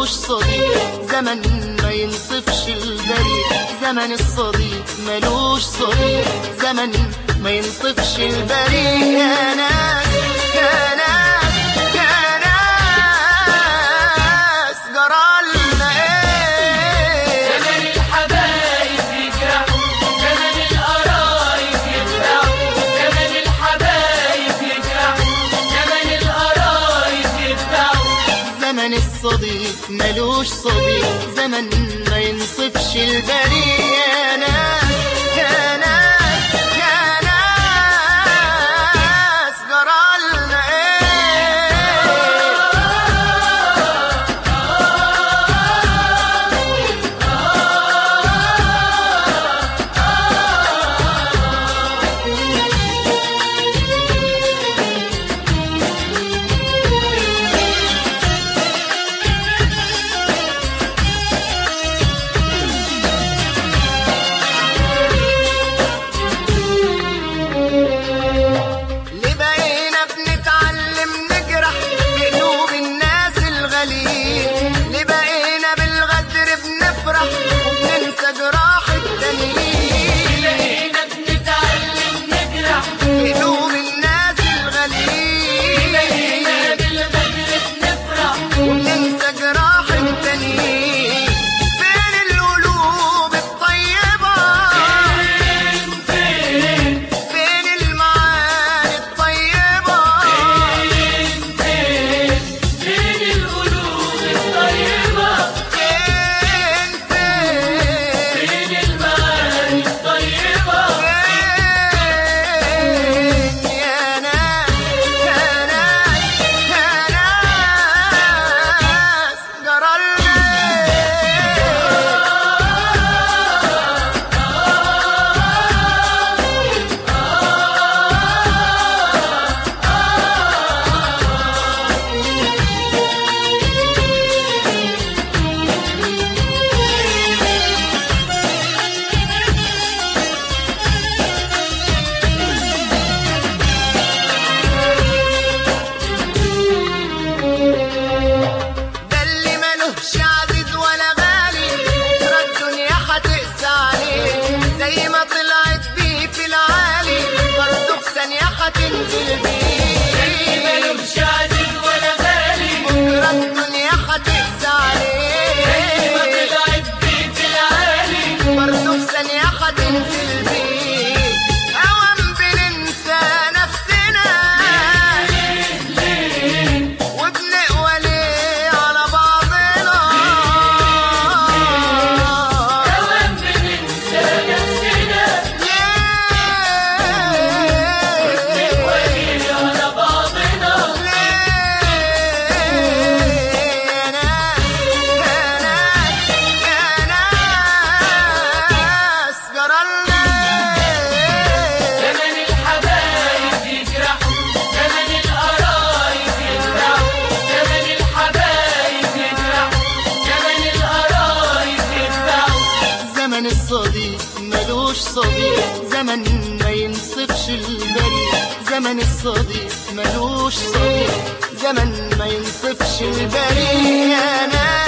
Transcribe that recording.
ملوش صديق زمن ما ينصفش البريء زمن الصديق ملوش صديق زمن ما ينصفش البريء يا ناس يا ناس يا ناس جرالنا ايه زمن الحبايب يجرحوا زمن القرايب يخدعوا زمن الحبايب يجرحوا زمن القرايب يخدعوا زمن الصديق ملوش صديق زمن ما ينصفش البريء يا ناس يا ناس يا ناس جرالنا ايه ليه بقينا بنتعلم نجرح في قلوب الناس الغاليين ليه بقينا بالغدر بنفرح وبننسى جراح التانيين بقينا بنتعلم نجرح في قلوب الناس الغاليين بقينا بالغدر بنفرح وبننسى جراح التانيين فين القلوب الطيبة فين فين المعاني الطيبة فين فين القلوب الطيبة فين فين فين المعاني الطيبة فين يا ناس يا ناس يا ناس جرالنا ده اللي ملوش عزيز ولا غالي بكرة الدنيا هتقسى عليه زي ما طلعت بيه في العالي برضه في ثانية هتنزل بيه ملوش عزيز ولا غالي بكرة الدنيا هتقسى عليه ما طلعت بيت العالي برضه في ثانية هتنزل بيه أوام بننسى نفسنا وبنقوى ليه على بعضنا دوام بننسى نفسنا ليه وهي على بعضنا زمن الحبايب يجرحوا زمن القرايب يخدعوا زمن الحبايب يجرحوا زمن القرايب يخدعوا زمن الصديق ملوش صديق زمن ما ينصفش البريء زمن الصديق ملوش صديق زمن ما ينصفش البريء يا ناس